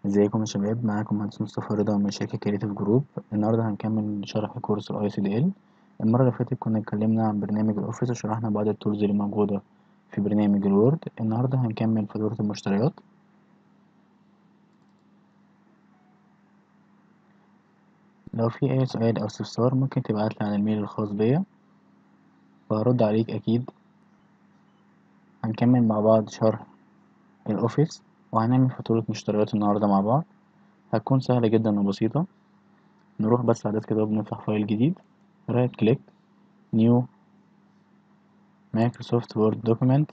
ازيكم يا شباب معاكم مهندس مصطفى رضا من شركة كريتيف جروب النهاردة هنكمل شرح كورس الاي سي دي ال المرة اللي فاتت كنا اتكلمنا عن برنامج الاوفيس وشرحنا بعض التولز اللي موجودة في برنامج الوورد النهاردة هنكمل فاتورة المشتريات لو في اي سؤال او استفسار ممكن تبعتلي على الميل الخاص بيا وهرد عليك اكيد هنكمل مع بعض شرح الاوفيس وهنعمل فاتورة مشتريات النهاردة مع بعض هتكون سهلة جدا وبسيطة نروح بس على كده وبنفتح فايل جديد رايت كليك نيو مايكروسوفت وورد دوكيمنت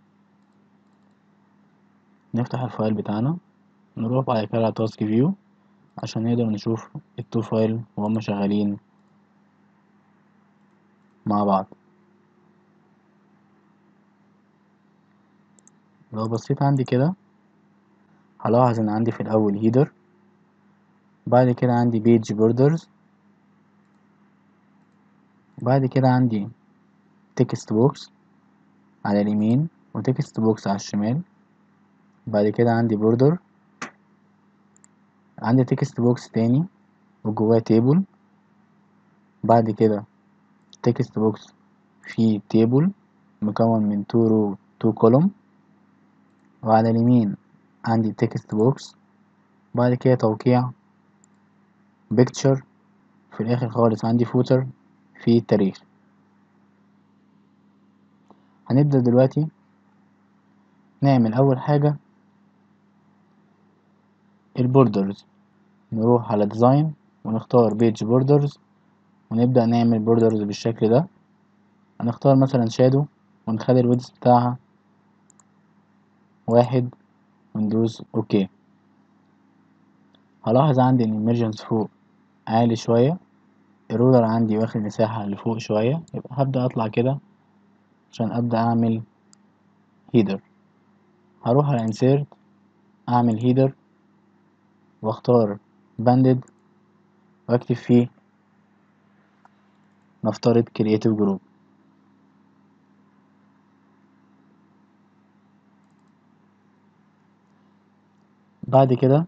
نفتح الفايل بتاعنا نروح بعد كده على تاسك فيو عشان نقدر نشوف التو فايل وهما شغالين مع بعض لو بصيت عندي كده هلاحظ ان عندي في الاول هيدر بعد كده عندي بيج بوردرز بعد كده عندي تكست بوكس على اليمين وتكست بوكس على الشمال بعد كده عندي بوردر عندي تكست بوكس تاني وجواه تيبل بعد كده تكست بوكس فيه تيبل مكون من تو رو تو كولوم وعلى اليمين عندي تكست بوكس بعد كده توقيع بيكتشر في الاخر خالص عندي فوتر في التاريخ هنبدأ دلوقتي نعمل أول حاجة البوردرز نروح على ديزاين ونختار بيج بوردرز ونبدأ نعمل بوردرز بالشكل ده هنختار مثلا شادو ونخلي الويدث بتاعها واحد وندوس اوكي هلاحظ عندي ان الميرجنس فوق عالي شوية الرولر عندي واخد مساحة لفوق شوية يبقى هبدأ اطلع كده عشان ابدأ اعمل هيدر هروح على insert اعمل هيدر واختار باندد واكتب فيه نفترض creative group بعد كده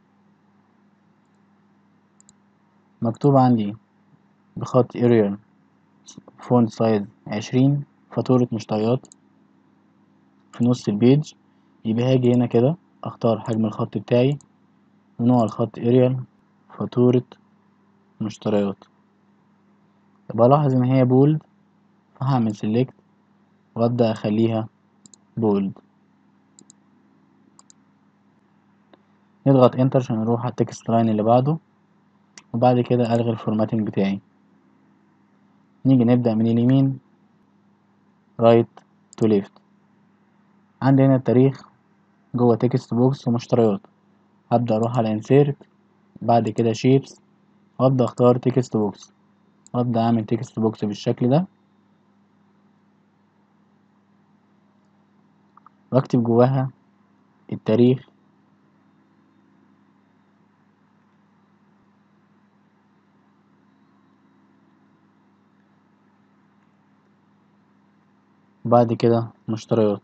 مكتوب عندي بخط اريال فونت سايز عشرين فاتورة مشتريات في نص البيج يبقى هاجي هنا كده اختار حجم الخط بتاعي ونوع الخط اريال فاتورة مشتريات بلاحظ ان هي بولد فهعمل سيلكت وابدأ اخليها بولد نضغط انتر عشان نروح على التكست لاين اللي بعده وبعد كده الغي الفورماتنج بتاعي نيجي نبدأ من اليمين رايت تو ليفت عندي هنا التاريخ جوه تكست بوكس ومشتريات هبدأ اروح على انسيرت بعد كده شيبس وابدأ اختار تكست بوكس وابدأ اعمل تكست بوكس بالشكل ده واكتب جواها التاريخ بعد كده مشتريات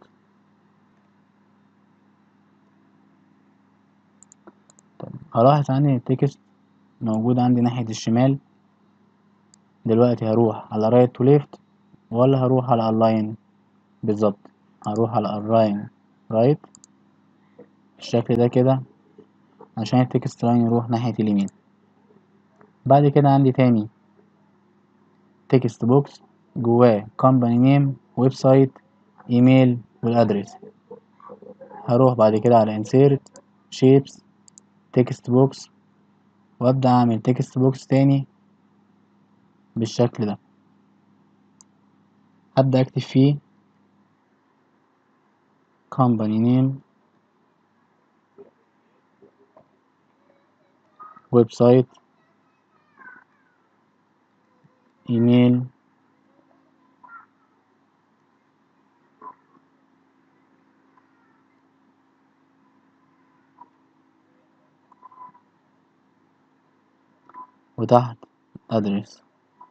طب هلاحظ عندي التكست موجود عندي ناحية الشمال دلوقتي هروح على رايت تو ليفت ولا هروح على الاين بالظبط هروح على الاين رايت بالشكل ده كده عشان التكست لاين يروح ناحية اليمين بعد كده عندي تاني تكست بوكس جواه company name ويب سايت ايميل والادرس هروح بعد كده على insert shapes text box وابدأ اعمل text box تاني بالشكل ده هبدأ اكتب فيه company name ويب سايت ايميل وتحت ادرس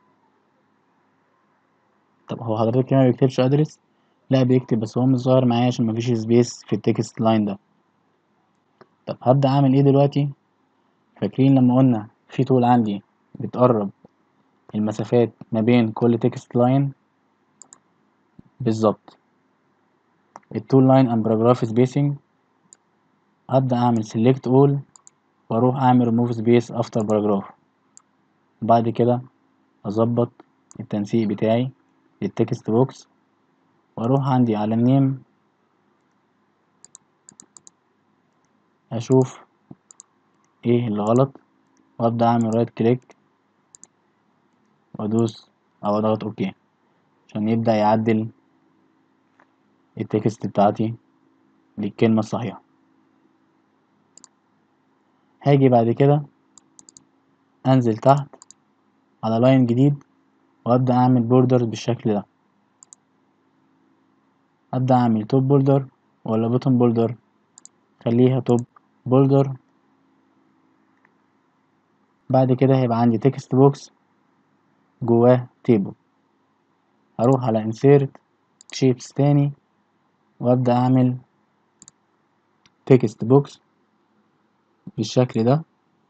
طب هو حضرتك ما بيكتبش ادرس لا بيكتب بس هو مش ظاهر معايا عشان مفيش سبيس في التكست لاين ده طب طب هبدأ أعمل إيه دلوقتي فاكرين لما قلنا في طول عندي بتقرب المسافات ما بين كل تكست لاين بالظبط التول لاين and paragraph spacing هبدأ أعمل select all وأروح أعمل remove space after paragraph بعد كده أظبط التنسيق بتاعي للتكست بوكس وأروح عندي على النيم أشوف إيه اللي غلط وأبدأ أعمل رايت كليك وأدوس أو أضغط أوكي عشان يبدأ يعدل التكست بتاعتي للكلمة الصحيحة هاجي بعد كده أنزل تحت على لاين جديد وأبدأ أعمل بوردر بالشكل ده أبدأ أعمل توب بوردر ولا بوتن بوردر خليها توب بوردر بعد كده هيبقى عندي تكست بوكس جواه تيبل هروح على insert shapes تاني وأبدأ أعمل تكست بوكس بالشكل ده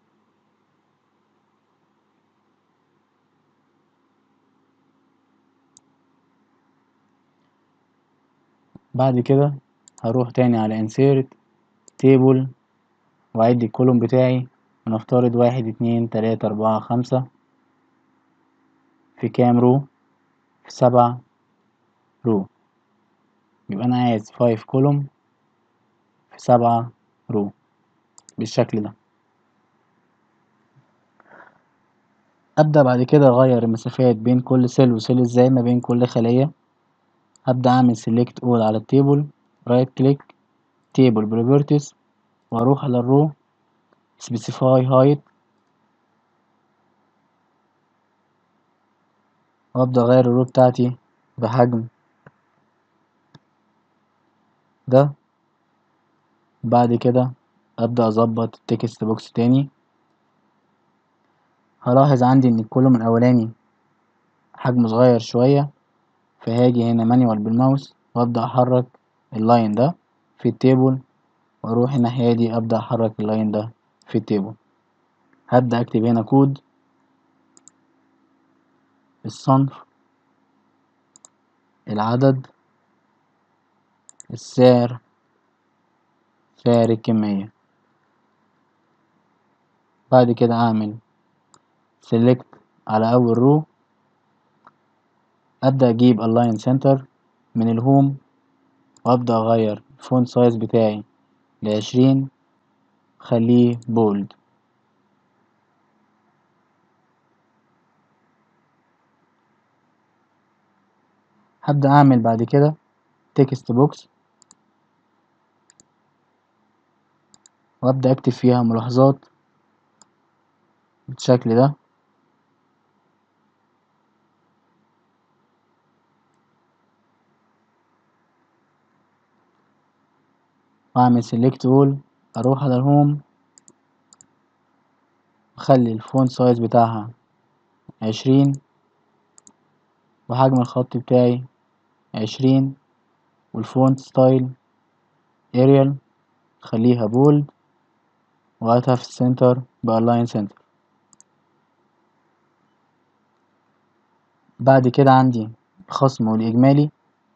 بعد كده هروح تاني على insert table وأعد الكولوم بتاعي ونفترض واحد اتنين تلاتة أربعة خمسة في كام رو في سبعة رو يبقى أنا عايز فايف كولوم في سبعة رو بالشكل ده أبدأ بعد كده أغير المسافات بين كل سيل وسيل ازاي ما بين كل خلية هبدأ أعمل select all على التيبل رايت كليك table properties وأروح على الرو specify height وأبدأ أغير الرو بتاعتي بحجم ده بعد كده أبدأ أظبط التكست بوكس تاني هلاحظ عندي إن الكولوم الأولاني حجمه صغير شوية فهاجي هنا مانيوال بالماوس وأبدأ أحرك اللاين ده في التيبل وأروح الناحية دي أبدأ أحرك اللاين ده في التيبل هبدأ أكتب هنا كود الصنف العدد السعر سعر الكمية بعد كده أعمل select على أول رو أبدأ أجيب align center من الهوم وأبدأ أغير الفونت سايز بتاعي لعشرين خليه بولد هبدأ أعمل بعد كده تكست بوكس وأبدأ أكتب فيها ملاحظات بالشكل ده وأعمل select all أروح على الهوم أخلي الفونت سايز بتاعها عشرين وحجم الخط بتاعي عشرين والفونت ستايل اريال خليها بولد وهاتها في السنتر بألاين سنتر بعد كده عندي الخصم والإجمالي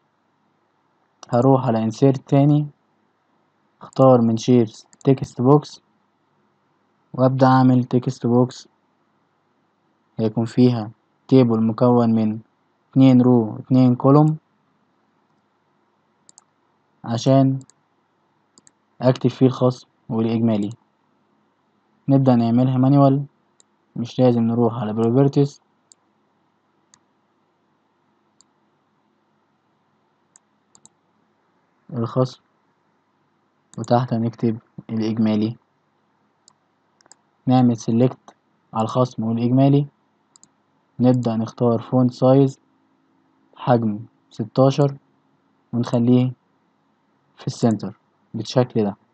هروح على insert تاني اختار من شيبس تكست بوكس وابدأ اعمل تكست بوكس هيكون فيها تيبل مكون من اتنين رو اتنين كولوم عشان اكتب فيه الخصم والاجمالي نبدأ نعملها مانيوال مش لازم نروح على properties الخصم وتحت هنكتب الإجمالي نعمل select على الخصم والإجمالي نبدأ نختار فونت سايز حجم ستاشر ونخليه في السنتر بالشكل ده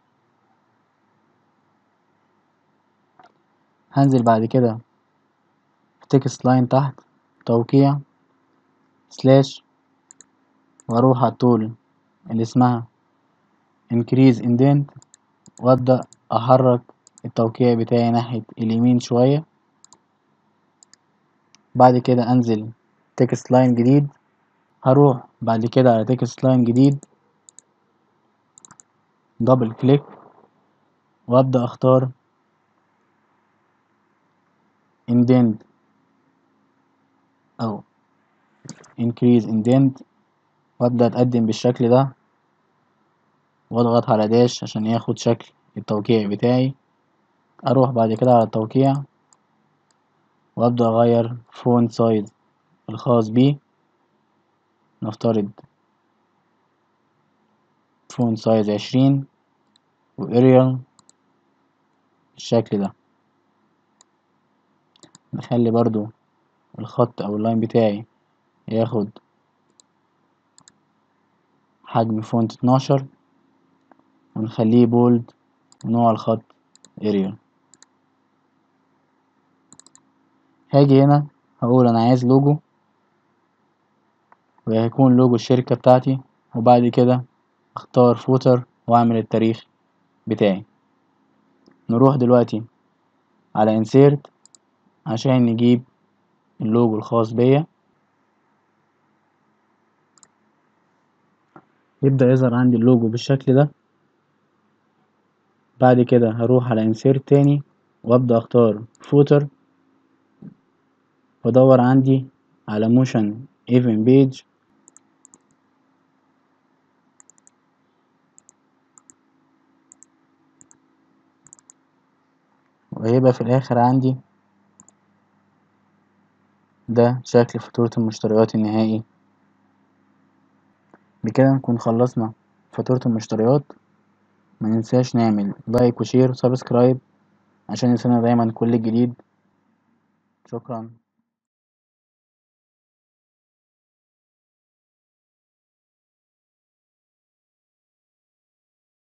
هنزل بعد كده في تكست لاين تحت توقيع سلاش واروح على الطول اللي اسمها increase indent وابدأ احرك التوقيع بتاعي ناحية اليمين شوية بعد كده انزل تكست لاين جديد هروح بعد كده على تكست لاين جديد دبل كليك وابدأ اختار indent او increase indent وابدأ اتقدم بالشكل ده واضغط على داش عشان ياخد شكل التوقيع بتاعي اروح بعد كده على التوقيع وابدأ اغير فونت سايز الخاص بيه نفترض فونت سايز عشرين واريال بالشكل ده نخلي برضو الخط او اللاين بتاعي ياخد حجم فونت اتناشر ونخليه بولد ونوع الخط اريال هاجي هنا هقول انا عايز لوجو وهيكون لوجو الشركة بتاعتي وبعد كده اختار فوتر واعمل التاريخ بتاعي نروح دلوقتي على insert عشان نجيب اللوجو الخاص بيا يبدأ يظهر عندي اللوجو بالشكل ده بعد كده هروح على insert تاني وابدأ اختار footer وادور عندي على motion even page وهيبقى في الاخر عندي ده شكل فاتورة المشتريات النهائي بكده نكون خلصنا فاتورة المشتريات مننساش نعمل لايك وشير وسبسكرايب عشان يوصلنا دايما كل جديد شكرا